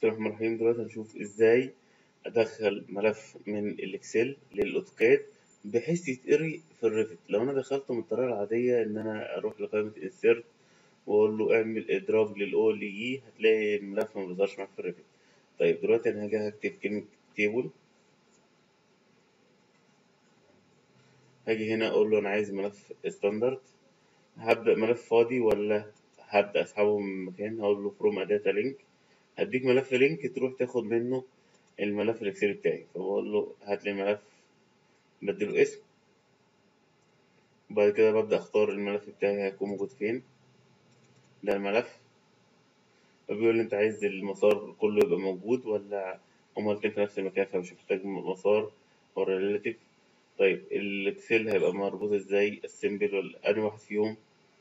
بسم الله الرحمن الرحيم دلوقتي هنشوف ازاي ادخل ملف من الاكسل للاوتوكاد بحيث يتقري في الريفت لو انا دخلته من الطريقه العاديه ان انا اروح لقائمه انسيرت واقول له اعمل ادراج للاو ال اي هتلاقي الملف ما بيظهرش معاك في الريفت طيب دلوقتي انا هاجي هكتب كلمه تيبل هاجي هنا اقول له انا عايز ملف ستاندرد هبدا ملف فاضي ولا هبدا اسحبه من مكان هقول له فروم اداتا لينك هديك ملف لينك تروح تاخد منه الملف الاكسل بتاعي فبقول له هات لي ملف بديله اسم وبعد كده ببدأ اختار الملف بتاعي هيكون موجود فين ده الملف فبيقول لي انت عايز المسار كله يبقى موجود ولا هما الاتنين في نفس المكان فمش محتاج مسار ولا ريلاتيف طيب الاكسل هيبقى مربوط ازاي السيمبل ولا انهي واحد فيهم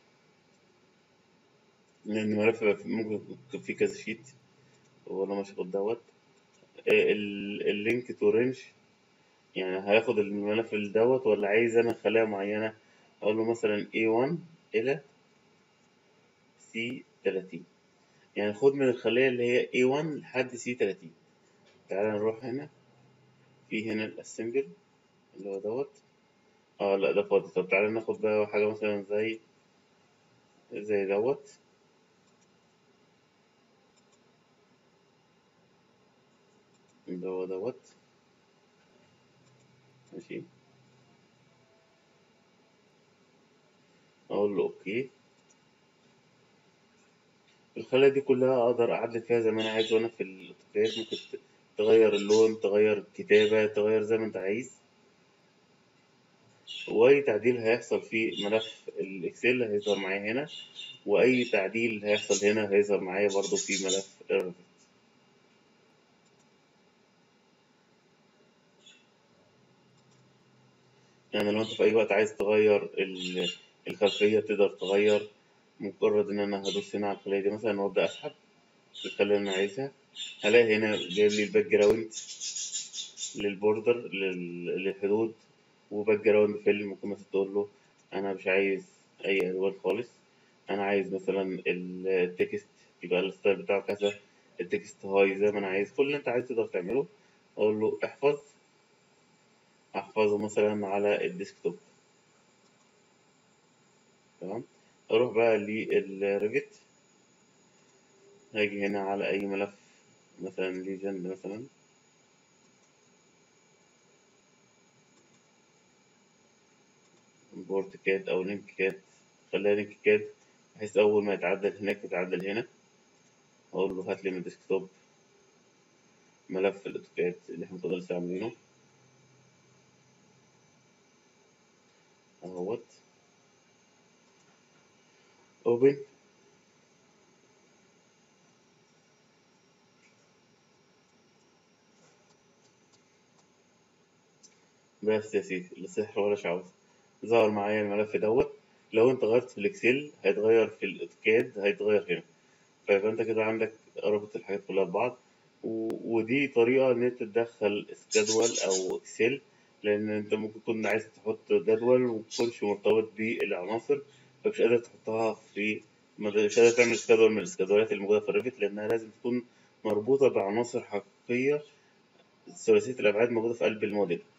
لان الملف ممكن يكون فيه كذا شيت وانا مش هاخد دوت اللينك تو رينج يعني هياخد الملف دوت ولا عايز انا خلايا معينة اقول له مثلا A1 الى C30 يعني خد من الخلية اللي هي A1 لحد C30 تعالى نروح هنا في هنا الاسمبل اللي هو دوت اه لا ده فاضي طب تعالى ناخد بقى حاجة مثلا زي زي دوت اللي هو دوت ماشي اقول له اوكي الخلايا دي كلها اقدر اعدل فيها زي ما انا عايز وانا في الاوتوكاد ممكن تغير اللون تغير الكتابة تغير زي ما انت عايز واي تعديل هيحصل في ملف الاكسل هيظهر معايا هنا واي تعديل هيحصل هنا هيظهر معايا برضو في ملف الريفت يعني لو انت في اي وقت عايز تغير الخلفية تقدر تغير مجرد ان انا هدوس هنا على الخلية دي مثلا وابدأ اسحب الخلية اللي انا عايزها هلاقي هنا جايب لي الباك جراوند للبوردر للحدود وباك جراوند فيل ممكن مثلا تقول له انا مش عايز اي الوان خالص انا عايز مثلا التكست يبقى الستايل بتاعه كذا التكست هاي زي ما انا عايز كل اللي انت عايز تقدر تعمله اقول له احفظ احفظه مثلا على الديسكتوب تمام اروح بقى للريفت هاجي هنا على اي ملف مثلا ليجند مثلا بورت كات او لينك كات خليها لينك كات بحيث اول ما يتعدل هناك يتعدل هنا اقول له هات لي من الديسكتوب ملف الاوتوكاد اللي احنا كنا لسه عاملينه اهوت اوبن بس يا سيدي لا سحر ولا شعوذة ظهر معايا الملف دوت لو انت غيرت في الاكسل هيتغير في الاوتوكاد هيتغير هنا فيبقى انت كده عندك رابط الحاجات كلها ببعض و... ودي طريقة ان انت تدخل سكادول او اكسل لان انت ممكن تكون عايز تحط جدول ومتكونش مرتبط بالعناصر فمش قادر تحطها في مش قادر تعمل سكادول من السكادولات الموجودة في الريفت لانها لازم تكون مربوطة بعناصر حقيقية ثلاثية الابعاد موجودة في قلب الموديل